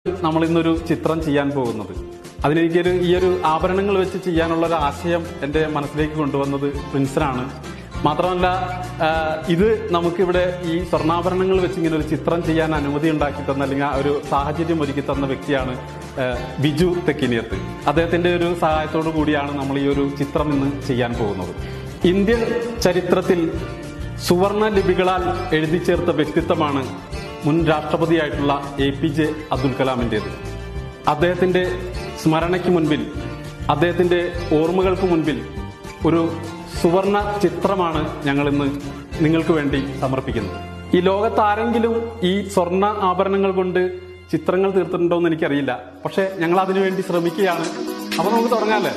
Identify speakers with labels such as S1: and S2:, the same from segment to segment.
S1: നമ്മൾ ഇന്നൊരു ചിത്രം ചെയ്യാൻ പോകുന്നത് അതിനെനിക്കൊരു ഈ ഒരു ആഭരണങ്ങൾ വെച്ച് ചെയ്യാനുള്ള ഒരു ആശയം എൻ്റെ മനസ്സിലേക്ക് കൊണ്ടുവന്നത് പ്രിൻസനാണ് മാത്രമല്ല ആ, ഇത് നമുക്കിവിടെ ഈ സ്വർണ്ണാഭരണങ്ങൾ വെച്ച് ഇങ്ങനെ ഒരു ചിത്രം ചെയ്യാൻ അനുമതി ഉണ്ടാക്കി തന്ന അല്ലെങ്കിൽ ആ ഒരു സാഹചര്യം ഒരുക്കി തന്ന വ്യക്തിയാണ് ആ, ബിജു തെക്കിനിയത്ത് അദ്ദേഹത്തിന്റെ ഒരു സഹായത്തോടു കൂടിയാണ് നമ്മൾ ഈ ഒരു ചിത്രം ഇന്ന് ചെയ്യാൻ പോകുന്നത് ഇന്ത്യൻ ചരിത്രത്തിൽ സുവർണ ലിപികളാൽ എഴുതി ചേർത്ത വ്യക്തിത്വമാണ് മുൻ രാഷ്ട്രപതിയായിട്ടുള്ള എ പി ജെ അബ്ദുൽ കലാമിൻ്റെത് അദ്ദേഹത്തിന്റെ സ്മരണയ്ക്ക് മുൻപിൽ അദ്ദേഹത്തിന്റെ ഓർമ്മകൾക്ക് മുൻപിൽ ഒരു സുവർണ ചിത്രമാണ് ഞങ്ങൾ ഇന്ന് നിങ്ങൾക്ക് വേണ്ടി സമർപ്പിക്കുന്നത് ഈ ലോകത്ത് ആരെങ്കിലും ഈ സ്വർണ്ണ ആഭരണങ്ങൾ കൊണ്ട് ചിത്രങ്ങൾ തീർത്തിട്ടുണ്ടോ എന്ന് എനിക്കറിയില്ല പക്ഷെ ഞങ്ങൾ അതിനു വേണ്ടി ശ്രമിക്കുകയാണ് അപ്പൊ നമുക്ക് തുടങ്ങാല്ലേ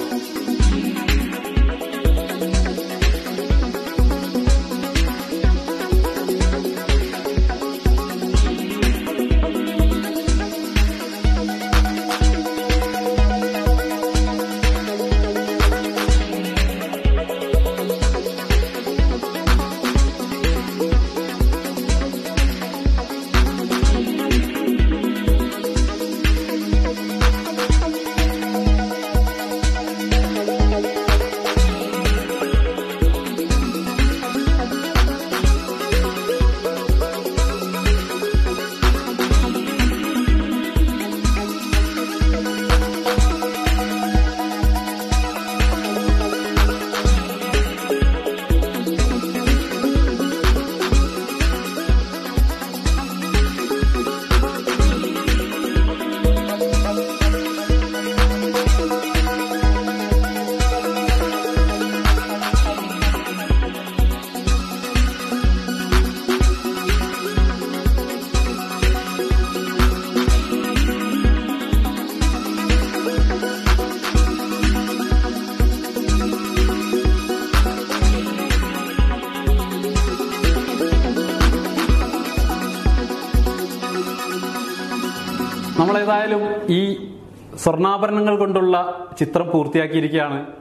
S1: നമ്മൾ ഏതായാലും ഈ സ്വർണ്ണാഭരണങ്ങൾ കൊണ്ടുള്ള ചിത്രം പൂർത്തിയാക്കിയിരിക്കുകയാണ്